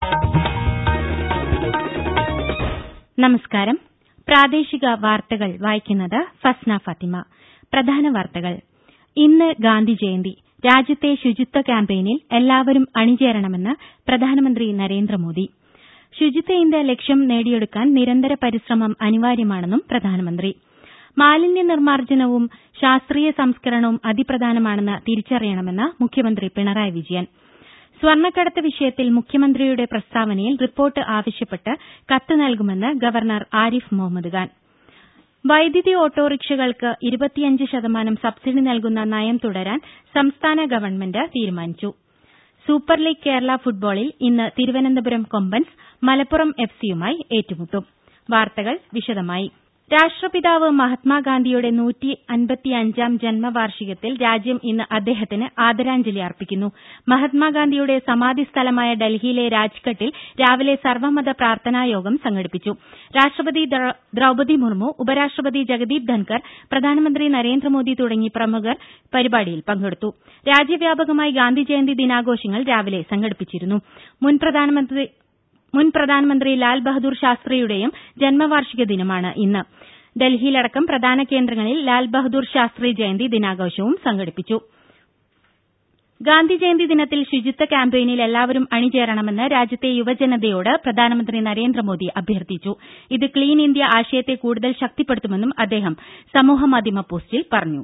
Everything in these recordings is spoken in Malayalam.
നമസ്കാരം പ്രാദേശിക വാർത്തകൾ വായിക്കുന്നത് ഫസ്ന ഫാത്തിമ പ്രധാന വാർത്തകൾ ഇന്ന് ഗാന്ധി ജയന്തി രാജ്യത്തെ ശുചിത്വ ക്യാമ്പയിനിൽ എല്ലാവരും അണിചേരണമെന്ന് പ്രധാനമന്ത്രി നരേന്ദ്രമോദി ശുചിത്വ ഇന്ത്യ ലക്ഷ്യം നേടിയെടുക്കാൻ നിരന്തര പരിശ്രമം അനിവാര്യമാണെന്നും പ്രധാനമന്ത്രി മാലിന്യ നിർമ്മാർജ്ജനവും ശാസ്ത്രീയ സംസ്കരണവും അതിപ്രധാനമാണെന്ന് തിരിച്ചറിയണമെന്ന് മുഖ്യമന്ത്രി പിണറായി വിജയൻ സ്വർണ്ണക്കടത്ത് വിഷയത്തിൽ മുഖ്യമന്ത്രിയുടെ പ്രസ്താവനയിൽ റിപ്പോർട്ട് ആവശ്യപ്പെട്ട് കത്ത് നൽകുമെന്ന് ഗവർണർ ആരിഫ് മുഹമ്മദ് ഖാൻ വൈദ്യുതി ഓട്ടോറിക്ഷകൾക്ക് ഇരുപത്തിയഞ്ച് ശതമാനം സബ്സിഡി നൽകുന്ന നയം തുടരാൻ സംസ്ഥാന ഗവൺമെന്റ് തീരുമാനിച്ചു സൂപ്പർ ലീഗ് കേരള ഫുട്ബോളിൽ ഇന്ന് തിരുവനന്തപുരം കൊമ്പൻസ് മലപ്പുറം എഫ്സിയുമായി ഏറ്റുമുട്ടും വാർത്തകൾ വിശദമായി രാഷ്ട്രപിതാവ് മഹാത്മാഗാന്ധിയുടെ നൂറ്റി അൻപത്തിയഞ്ചാം ജന്മവാർഷികത്തിൽ രാജ്യം ഇന്ന് അദ്ദേഹത്തിന് ആദരാഞ്ജലി അർപ്പിക്കുന്നു മഹാത്മാഗാന്ധിയുടെ സമാധി സ്ഥലമായ ഡൽഹിയിലെ രാജ്ഘട്ടിൽ രാവിലെ സർവ്വമത പ്രാർത്ഥനായോഗം സംഘടിപ്പിച്ചു രാഷ്ട്രപതി ദ്രൌപതി മുർമു ഉപരാഷ്ട്രപതി ജഗദീപ് ധൻകർ പ്രധാനമന്ത്രി നരേന്ദ്രമോദി തുടങ്ങി പ്രമുഖർ പരിപാടിയിൽ പങ്കെടുത്തു രാജ്യവ്യാപകമായി ഗാന്ധി ജയന്തി ദിനാഘോഷങ്ങൾ രാവിലെ സംഘടിപ്പിച്ചിരുന്നു മുൻ പ്രധാനമന്ത്രി മുൻ പ്രധാനമന്ത്രി ലാൽ ബഹദൂർ ശാസ്ത്രിയുടെയും ജന്മവാർഷിക ദിനമാണ് ഇന്ന് ഡൽഹിയിലടക്കം പ്രധാന കേന്ദ്രങ്ങളിൽ ലാൽ ബഹദൂർ ശാസ്ത്രി ജയന്തി ദിനാഘോഷവും സംഘടിപ്പിച്ചു ഗാന്ധി ജയന്തി ദിനത്തിൽ ശുചിത്വ ക്യാമ്പയിനിൽ എല്ലാവരും അണിചേരണമെന്ന് രാജ്യത്തെ യുവജനതയോട് പ്രധാനമന്ത്രി നരേന്ദ്രമോദി അഭ്യർത്ഥിച്ചു ഇത് ക്ലീൻ ഇന്ത്യ ആശയത്തെ കൂടുതൽ ശക്തിപ്പെടുത്തുമെന്നും അദ്ദേഹം സമൂഹമാധ്യമ പോസ്റ്റിൽ പറഞ്ഞു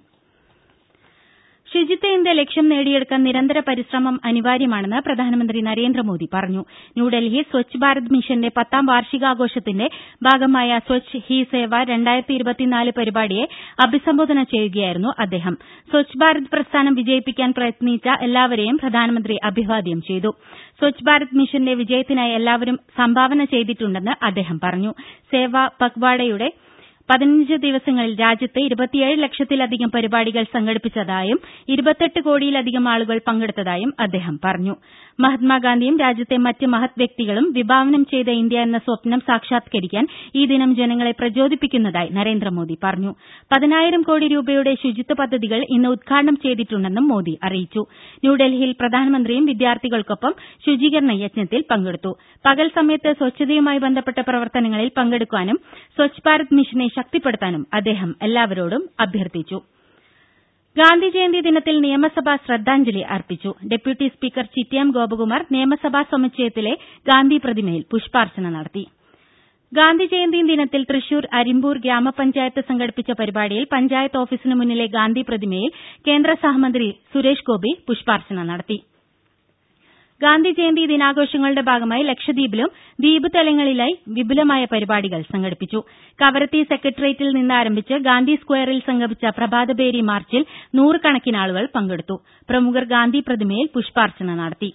ശുചിത്വ ഇന്ത്യ ലക്ഷ്യം നേടിയെടുക്കാൻ നിരന്തര പരിശ്രമം അനിവാര്യമാണെന്ന് പ്രധാനമന്ത്രി നരേന്ദ്രമോദി പറഞ്ഞു ന്യൂഡൽഹി സ്വച്ഛ് ഭാരത് മിഷന്റെ പത്താം വാർഷികാഘോഷത്തിന്റെ ഭാഗമായ സ്വച്ഛ് ഹി സേവ പരിപാടിയെ അഭിസംബോധന ചെയ്യുകയായിരുന്നു അദ്ദേഹം സ്വച്ഛ് ഭാരത് പ്രസ്ഥാനം വിജയിപ്പിക്കാൻ പ്രയത്നിച്ച എല്ലാവരെയും പ്രധാനമന്ത്രി അഭിവാദ്യം ചെയ്തു സ്വച്ഛ് ഭാരത് മിഷന്റെ വിജയത്തിനായി എല്ലാവരും സംഭാവന ചെയ്തിട്ടുണ്ടെന്ന് അദ്ദേഹം പറഞ്ഞു സേവ പക്വാഡയുടെ പതിനഞ്ച് ദിവസങ്ങളിൽ രാജ്യത്ത് ഇരുപത്തിയേഴ് ലക്ഷത്തിലധികം പരിപാടികൾ സംഘടിപ്പിച്ചതായും ഇരുപത്തെട്ട് കോടിയിലധികം ആളുകൾ പങ്കെടുത്തതായും അദ്ദേഹം പറഞ്ഞു മഹാത്മാഗാന്ധിയും രാജ്യത്തെ മറ്റ് മഹത് വ്യക്തികളും വിഭാവനം ചെയ്ത ഇന്ത്യ എന്ന സ്വപ്നം സാക്ഷാത്കരിക്കാൻ ഈ ദിനം ജനങ്ങളെ പ്രചോദിപ്പിക്കുന്നതായി നരേന്ദ്രമോദി പറഞ്ഞു പതിനായിരം കോടി രൂപയുടെ ശുചിത്വ പദ്ധതികൾ ഇന്ന് ഉദ്ഘാടനം ചെയ്തിട്ടുണ്ടെന്നും മോദി അറിയിച്ചു ന്യൂഡൽഹിയിൽ പ്രധാനമന്ത്രിയും വിദ്യാർത്ഥികൾക്കൊപ്പം ശുചീകരണ യജ്ഞത്തിൽ പങ്കെടുത്തു പകൽ സമയത്ത് സ്വച്ഛതയുമായി ബന്ധപ്പെട്ട പ്രവർത്തനങ്ങളിൽ പങ്കെടുക്കാനും സ്വച്ഛ് ഭാരത് മിഷനെ ശക്തിപ്പെടുത്താനും അദ്ദേഹം എല്ലാവരോടും അഭ്യർത്ഥിച്ചു ഗാന്ധി ജയന്തി ദിനത്തിൽ നിയമസഭ ശ്രദ്ധാഞ്ജലി അർപ്പിച്ചു ഡെപ്യൂട്ടി സ്പീക്കർ ചിറ്റയം ഗോപകുമാർ നിയമസഭാ സമുച്ചയത്തിലെ ഗാന്ധി പ്രതിമയിൽ പുഷ്പാർച്ചന നടത്തി ഗാന്ധി ജയന്തി ദിനത്തിൽ തൃശൂർ അരിമ്പൂർ ഗ്രാമപഞ്ചായത്ത് സംഘടിപ്പിച്ച പരിപാടിയിൽ പഞ്ചായത്ത് ഓഫീസിന് മുന്നിലെ ഗാന്ധി പ്രതിമയിൽ കേന്ദ്ര സഹമന്ത്രി സുരേഷ് ഗോപി പുഷ്പാർച്ചന നടത്തി ഗാന്ധി ജയന്തി ദിനാഘോഷങ്ങളുടെ ഭാഗമായി ലക്ഷദ്വീപിലും ദ്വീപ് തലങ്ങളിലായി വിപുലമായ പരിപാടികൾ സംഘടിപ്പിച്ചു കവരത്തി സെക്രട്ടേറിയറ്റിൽ നിന്ന് ആരംഭിച്ച് ഗാന്ധി സ്ക്വയറിൽ സംഗമിച്ച പ്രഭാതപേരി മാർച്ചിൽ നൂറുകണക്കിന് ആളുകൾ പങ്കെടുത്തു പ്രമുഖർ ഗാന്ധി പ്രതിമയിൽ പുഷ്പാർച്ചന നടത്തി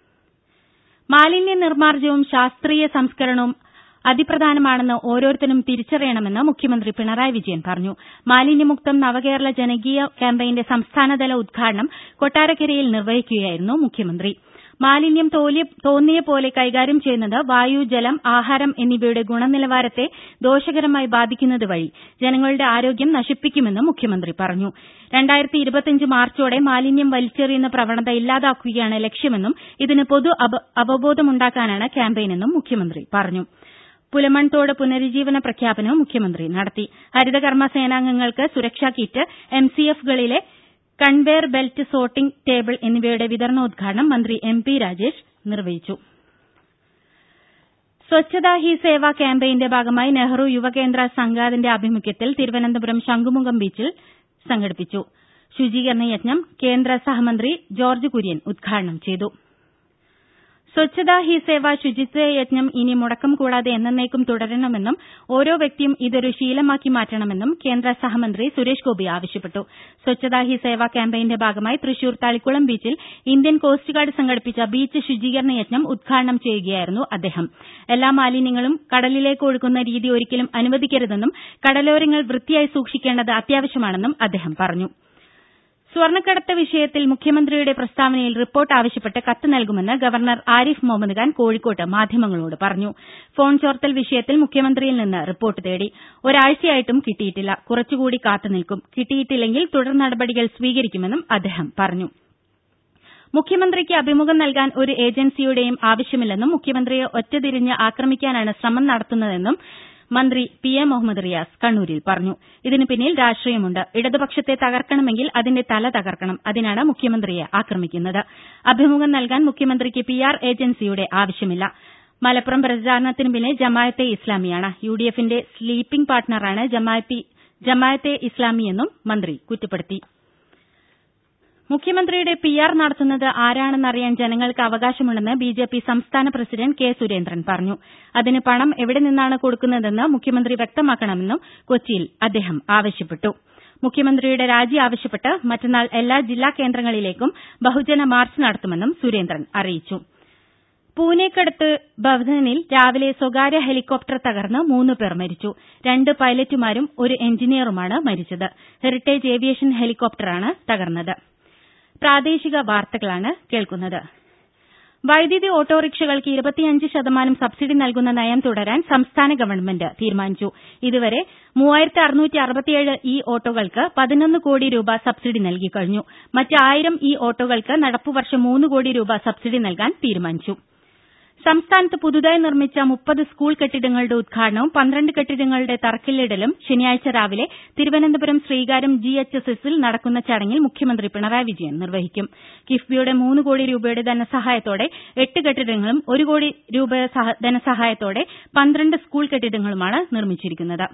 മാലിന്യ നിർമ്മാർജ്ജനവും ശാസ്ത്രീയ സംസ്കരണവും അതിപ്രധാനമാണെന്ന് ഓരോരുത്തരും തിരിച്ചറിയണമെന്ന് മുഖ്യമന്ത്രി പിണറായി വിജയൻ പറഞ്ഞു മാലിന്യമുക്തം നവകേരള ജനകീയ ക്യാമ്പയിന്റെ സംസ്ഥാനതല ഉദ്ഘാടനം കൊട്ടാരക്കരയിൽ നിർവഹിക്കുകയായിരുന്നു മുഖ്യമന്ത്രി മാലിന്യം തോന്നിയ പോലെ കൈകാര്യം ചെയ്യുന്നത് വായു ജലം ആഹാരം എന്നിവയുടെ ഗുണനിലവാരത്തെ ദോഷകരമായി ബാധിക്കുന്നത് വഴി ജനങ്ങളുടെ ആരോഗ്യം നശിപ്പിക്കുമെന്നും മുഖ്യമന്ത്രി പറഞ്ഞു മാർച്ചോടെ മാലിന്യം വലിച്ചെറിയുന്ന പ്രവണത ഇല്ലാതാക്കുകയാണ് ലക്ഷ്യമെന്നും ഇതിന് പൊതു അവബോധമുണ്ടാക്കാനാണ് ക്യാമ്പയിനെന്നും മുഖ്യമന്ത്രി പറഞ്ഞു പുലമൺതോട് പുനരുജ്ജീവന പ്രഖ്യാപനവും മുഖ്യമന്ത്രി നടത്തി ഹരിതകർമ്മ സേനാംഗങ്ങൾക്ക് സുരക്ഷാ കിറ്റ് എംസിഎഫുകളിലെ കൺവെയർ ബെൽറ്റ് സോർട്ടിംഗ് ടേബിൾ എന്നിവയുടെ വിതരണോദ്ഘാടനം മന്ത്രി എം പി രാജേഷ് നിർവഹിച്ചു സ്വച്ഛതാ ഹി സേവ ക്യാമ്പയിന്റെ ഭാഗമായി നെഹ്റു യുവകേന്ദ്ര സംഘാതിന്റെ ആഭിമുഖ്യത്തിൽ തിരുവനന്തപുരം ശംഖുമുഖം ബീച്ചിൽ സംഘടിപ്പിച്ചു ശുചീകരണ യജ്ഞം കേന്ദ്ര സഹമന്ത്രി ജോർജ്ജ് കുര്യൻ ഉദ്ഘാടനം ചെയ്തു സ്വച്ഛതാ ഹി സേവ ശുചിത്വ യജ്ഞം ഇനി മുടക്കം കൂടാതെ എന്നേക്കും തുടരണമെന്നും ഓരോ വ്യക്തിയും ഇതൊരു ശീലമാക്കി മാറ്റണമെന്നും കേന്ദ്ര സഹമന്ത്രി സുരേഷ് ഗോപി ആവശ്യപ്പെട്ടു സ്വച്ഛതാ ഹി സേവ ക്യാമ്പയിന്റെ ഭാഗമായി തൃശൂർ തളിക്കുളം ബീച്ചിൽ ഇന്ത്യൻ കോസ്റ്റ് ഗാർഡ് സംഘടിപ്പിച്ച ബീച്ച് ശുചീകരണ യജ്ഞം ഉദ്ഘാടനം ചെയ്യുകയായിരുന്നു അദ്ദേഹം എല്ലാ മാലിന്യങ്ങളും കടലിലേക്ക് ഒഴുക്കുന്ന രീതി ഒരിക്കലും അനുവദിക്കരുതെന്നും കടലോരങ്ങൾ വൃത്തിയായി സൂക്ഷിക്കേണ്ടത് അത്യാവശ്യമാണെന്നും അദ്ദേഹം പറഞ്ഞു സ്വർണ്ണക്കടത്ത് വിഷയത്തിൽ മുഖ്യമന്ത്രിയുടെ പ്രസ്താവനയിൽ റിപ്പോർട്ട് ആവശ്യപ്പെട്ട് കത്ത് നൽകുമെന്ന് ഗവർണർ ആരിഫ് മുഹമ്മദ് ഖാൻ കോഴിക്കോട്ട് മാധ്യമങ്ങളോട് പറഞ്ഞു ഫോൺ ചോർത്തൽ വിഷയത്തിൽ മുഖ്യമന്ത്രിയിൽ നിന്ന് റിപ്പോർട്ട് തേടി ഒരാഴ്ചയായിട്ടും കിട്ടിയിട്ടില്ല കുറച്ചുകൂടി കാത്തുനിൽക്കും കിട്ടിയിട്ടില്ലെങ്കിൽ തുടർ നടപടികൾ സ്വീകരിക്കുമെന്നും അദ്ദേഹം പറഞ്ഞു മുഖ്യമന്ത്രിക്ക് അഭിമുഖം നൽകാൻ ഒരു ഏജൻസിയുടെയും ആവശ്യമില്ലെന്നും മുഖ്യമന്ത്രിയെ ഒറ്റതിരിഞ്ഞ് ആക്രമിക്കാനാണ് ശ്രമം നടത്തുന്നതെന്നും മന്ത്രി പി എ മുഹമ്മദ് റിയാസ് കണ്ണൂരിൽ പറഞ്ഞു ഇതിന് പിന്നിൽ രാഷ്ട്രീയമുണ്ട് ഇടതുപക്ഷത്തെ തകർക്കണമെങ്കിൽ അതിന്റെ തല തകർക്കണം അതിനാണ് മുഖ്യമന്ത്രിയെ ആക്രമിക്കുന്നത് അഭിമുഖം നൽകാൻ മുഖ്യമന്ത്രിക്ക് പി ആർ ഏജൻസിയുടെ ആവശ്യമില്ല മലപ്പുറം പ്രചാരണത്തിന് പിന്നിൽ ജമാഅത്തെ ഇസ്ലാമിയാണ് യുഡിഎഫിന്റെ സ്ലീപ്പിംഗ് പാർട്ണറാണ് ജമാഅത്തെ ഇസ്ലാമിയെന്നും മന്ത്രി കുറ്റപ്പെടുത്തി മുഖ്യമന്ത്രിയുടെ പി ആർ നടത്തുന്നത് ആരാണെന്നറിയാൻ ജനങ്ങൾക്ക് അവകാശമുണ്ടെന്ന് ബിജെപി സംസ്ഥാന പ്രസിഡന്റ് കെ സുരേന്ദ്രൻ പറഞ്ഞു അതിന് പണം എവിടെ നിന്നാണ് കൊടുക്കുന്നതെന്ന് മുഖ്യമന്ത്രി വ്യക്തമാക്കണമെന്നും കൊച്ചിയിൽ അദ്ദേഹം ആവശ്യപ്പെട്ടു മുഖ്യമന്ത്രിയുടെ രാജി ആവശ്യപ്പെട്ട് മറ്റന്നാൾ എല്ലാ ജില്ലാ കേന്ദ്രങ്ങളിലേക്കും ബഹുജന മാർച്ച് നടത്തുമെന്നും സുരേന്ദ്രൻ അറിയിച്ചു പൂനെക്കടുത്ത് ബവ്ധനിൽ രാവിലെ സ്വകാര്യ ഹെലികോപ്റ്റർ തകർന്ന് മൂന്ന് പേർ മരിച്ചു രണ്ട് പൈലറ്റുമാരും ഒരു എഞ്ചിനീയറുമാണ് മരിച്ചത് ഹെറിറ്റേജ് ഏവിയേഷൻ ഹെലികോപ്റ്ററാണ് തകർന്നത് പ്രാദേശിക വാർത്തകളാണ് കേൾക്കുന്നത് വൈദ്യുതി ഓട്ടോറിക്ഷകൾക്ക് ഇരുപത്തിയഞ്ച് ശതമാനം സബ്സിഡി നൽകുന്ന നയം തുടരാൻ സംസ്ഥാന ഗവൺമെന്റ് തീരുമാനിച്ചു ഇതുവരെ ഇ ഓട്ടോകൾക്ക് പതിനൊന്ന് കോടി രൂപ സബ്സിഡി നൽകിക്കഴിഞ്ഞു മറ്റ് ആയിരം ഇ ഓട്ടോകൾക്ക് നടപ്പുവർഷം മൂന്ന് കോടി രൂപ സബ്സിഡി നൽകാൻ തീരുമാനിച്ചു സംസ്ഥാനത്ത് പുതുതായി നിർമ്മിച്ച മുപ്പത് സ്കൂൾ കെട്ടിടങ്ങളുടെ ഉദ്ഘാടനവും പന്ത്രണ്ട് കെട്ടിടങ്ങളുടെ തറക്കല്ലിടലും ശനിയാഴ്ച രാവിലെ Thiruvananthapuram Sreekaryam G H S എസിൽ നടക്കുന്ന ചടങ്ങിൽ മുഖ്യമന്ത്രി പിണറായി വിജയൻ നിർവഹിക്കും കിഫ്ബിയുടെ മൂന്ന് കോടി രൂപയുടെ ധനസഹായത്തോടെ എട്ട് കെട്ടിടങ്ങളും ഒരു കോടി രൂപ ധനസഹായത്തോടെ പന്ത്രണ്ട് സ്കൂൾ കെട്ടിടങ്ങളുമാണ് നിർമ്മിച്ചിരിക്കുന്നത്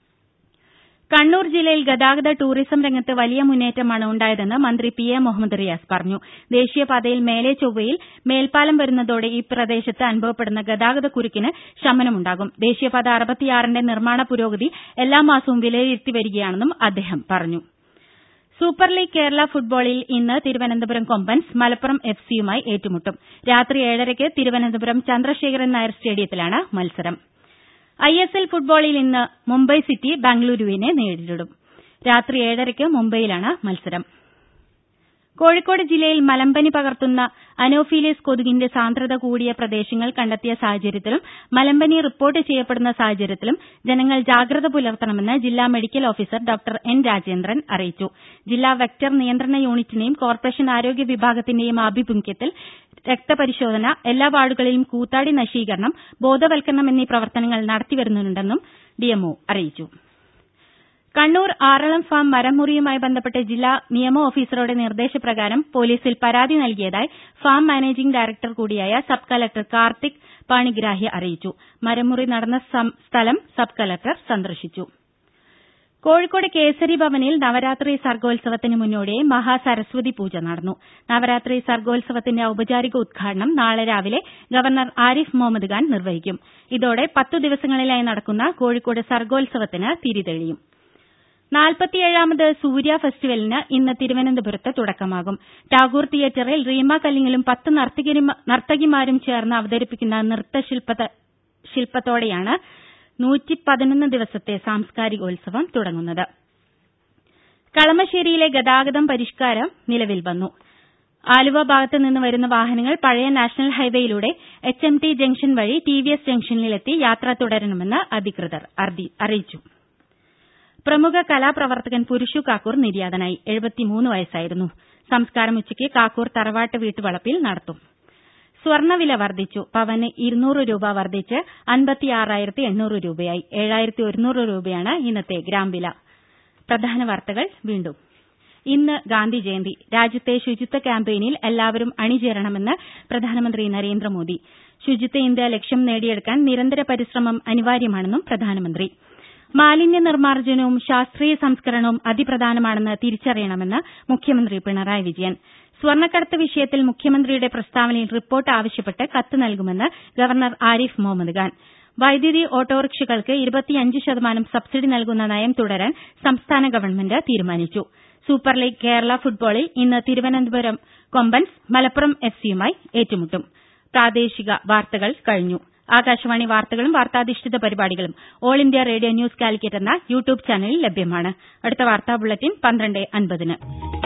കണ്ണൂർ ജില്ലയിൽ ഗതാഗത ടൂറിസം രംഗത്ത് വലിയ മുന്നേറ്റമാണ് ഉണ്ടായതെന്ന് മന്ത്രി പി എ മുഹമ്മദ് റിയാസ് പറഞ്ഞു ദേശീയപാതയിൽ മേലെ ചൊവ്വയിൽ മേൽപ്പാലം വരുന്നതോടെ ഈ പ്രദേശത്ത് അനുഭവപ്പെടുന്ന ഗതാഗത കുരുക്കിന് ശമനമുണ്ടാകും ദേശീയപാത അറുപത്തിയാറിന്റെ നിർമ്മാണ പുരോഗതി എല്ലാ മാസവും വിലയിരുത്തി വരികയാണെന്നും അദ്ദേഹം പറഞ്ഞു സൂപ്പർ ലീഗ് കേരള ഫുട്ബോളിൽ ഇന്ന് തിരുവനന്തപുരം കൊമ്പൻസ് മലപ്പുറം എഫ് സിയുമായി ഏറ്റുമുട്ടും രാത്രി ഏഴരയ്ക്ക് തിരുവനന്തപുരം ചന്ദ്രശേഖരൻ നായർ സ്റ്റേഡിയത്തിലാണ് മത്സരം ഐഎസ്എൽ ഫുട്ബോളിൽ ഇന്ന് മുംബൈ സിറ്റി ബംഗളൂരുവിനെ നേരിടും രാത്രി ഏഴരയ്ക്ക് മുംബൈയിലാണ് മത്സരം കോഴിക്കോട് ജില്ലയിൽ മലമ്പനി പകർത്തുന്ന അനോഫീലിയസ് കൊതുകിന്റെ സാന്ദ്രത കൂടിയ പ്രദേശങ്ങൾ കണ്ടെത്തിയ സാഹചര്യത്തിലും മലമ്പനി റിപ്പോർട്ട് ചെയ്യപ്പെടുന്ന സാഹചര്യത്തിലും ജനങ്ങൾ ജാഗ്രത പുലർത്തണമെന്ന് ജില്ലാ medical officer doctor N Rajendran അറിയിച്ചു ജില്ലാ വെക്ടർ നിയന്ത്രണ യൂണിറ്റിന്റെയും കോർപ്പറേഷൻ ആരോഗ്യ വിഭാഗത്തിന്റെയും ആഭിമുഖ്യത്തിൽ രക്തപരിശോധന എല്ലാ വാർഡുകളിലും കൂത്താടി നശീകരണം ബോധവൽക്കരണം എന്നീ പ്രവർത്തനങ്ങൾ നടത്തിവരുന്നുണ്ടെന്നും ഡിഎംഒ അറിയിച്ചു കണ്ണൂർ ആറളം ഫാം മരം മുറിയുമായി ബന്ധപ്പെട്ട് ജില്ലാ നിയമ ഓഫീസറുടെ നിർദ്ദേശപ്രകാരം പോലീസിൽ പരാതി നൽകിയതായി ഫാം മാനേജിംഗ് ഡയറക്ടർ കൂടിയായ സബ് കലക്ടർ കാർത്തിക് പാണിഗ്രാഹ്യ അറിയിച്ചു മരമുറി നടന്ന സ്ഥലം സബ് കലക്ടർ സന്ദർശിച്ചു കോഴിക്കോട് കേസരി ഭവനിൽ നവരാത്രി സർഗോത്സവത്തിന് മുന്നോടിയായി മഹാസരസ്വതി പൂജ നടന്നു നവരാത്രി സർഗോത്സവത്തിന്റെ ഔപചാരിക ഉദ്ഘാടനം നാളെ രാവിലെ ഗവർണർ ആരിഫ് മുഹമ്മദ് ഖാൻ നിർവഹിക്കും ഇതോടെ പത്തു ദിവസങ്ങളിലായി നടക്കുന്ന കോഴിക്കോട് സർഗോത്സവത്തിന് തിരിതെളിയും നാൽപ്പത്തിയേഴാമത് സൂര്യ ഫെസ്റ്റിവലിന് ഇന്ന് തിരുവനന്തപുരത്ത് തുടക്കമാകും ടാഗോർ തിയേറ്ററിൽ റീമ കല്ലിങ്ങലും പത്ത് നർത്തകിമാരും ചേർന്ന് അവതരിപ്പിക്കുന്ന നൃത്തശില്പത്തോടെയാണ് നൂറ്റിപ്പതിനൊന്ന് ദിവസത്തെ സാംസ്കാരികോത്സവം തുടങ്ങുന്നത് കളമശ്ശേരിയിലെ ഗതാഗതം പരിഷ്കാരം നിലവിൽ വന്നു ആലുവ ഭാഗത്ത് നിന്ന് വരുന്ന വാഹനങ്ങൾ പഴയ നാഷണൽ ഹൈവേയിലൂടെ എച്ച് എം ടി ജംഗ്ഷൻ വഴി ടി വി എസ് ജംഗ്ഷനിലെത്തി യാത്ര തുടരണമെന്ന് അധികൃതർ അറിയിച്ചു പ്രമുഖ കലാപ്രവർത്തകൻ പുരുഷു കാക്കൂർ നിര്യാതനായി വയസ്സായിരുന്നു സംസ്കാരം ഉച്ചയ്ക്ക് കാക്കൂർ തറവാട്ട് വീട്ടുവളപ്പിൽ നടത്തും സ്വർണ്ണവില വർദ്ധിച്ചു പവന് ഇരുന്നൂറ് രൂപ വർദ്ധിച്ച് അൻപത്തിയാറായിരത്തി എണ്ണൂറ് രൂപയായി ഏഴായിരത്തി ഒരുന്നൂറ് രൂപയാണ് ഇന്നത്തെ ഗ്രാം വില പ്രധാന വാർത്തകൾ വീണ്ടും ഇന്ന് ഗാന്ധി ജയന്തി രാജ്യത്തെ ശുചിത്വ ക്യാമ്പയിനിൽ എല്ലാവരും അണിചേരണമെന്ന് പ്രധാനമന്ത്രി നരേന്ദ്രമോദി ശുചിത്വ ഇന്ത്യ ലക്ഷ്യം നേടിയെടുക്കാൻ നിരന്തര പരിശ്രമം അനിവാര്യമാണെന്നും പ്രധാനമന്ത്രി മാലിന്യ നിർമ്മാർജ്ജനവും ശാസ്ത്രീയ സംസ്കരണവും അതിപ്രധാനമാണെന്ന് തിരിച്ചറിയണമെന്ന് മുഖ്യമന്ത്രി പിണറായി വിജയൻ സ്വർണ്ണക്കടത്ത് വിഷയത്തിൽ മുഖ്യമന്ത്രിയുടെ പ്രസ്താവനയിൽ റിപ്പോർട്ട് ആവശ്യപ്പെട്ട് കത്ത് നൽകുമെന്ന് ഗവർണർ ആരിഫ് മുഹമ്മദ് ഖാൻ വൈദ്യുതി ഓട്ടോറിക്ഷകൾക്ക് ഇരുപത്തിയഞ്ച് ശതമാനം സബ്സിഡി നൽകുന്ന നയം തുടരാൻ സംസ്ഥാന ഗവൺമെന്റ് തീരുമാനിച്ചു സൂപ്പർ ലീഗ് കേരള ഫുട്ബോളിൽ ഇന്ന് തിരുവനന്തപുരം കൊമ്പൻസ് മലപ്പുറം എഫ് സിയുമായി ഏറ്റുമുട്ടും പ്രാദേശിക വാർത്തകൾ കഴിഞ്ഞു ആകാശവാണി വാർത്തകളും വാർത്താധിഷ്ഠിത പരിപാടികളും all India radio news Calicut എന്ന യൂട്യൂബ് ചാനലിൽ ലഭ്യമാണ് അടുത്ത വാർത്താ ബുള്ളറ്റിൻ പന്ത്രണ്ട് അൻപതിന്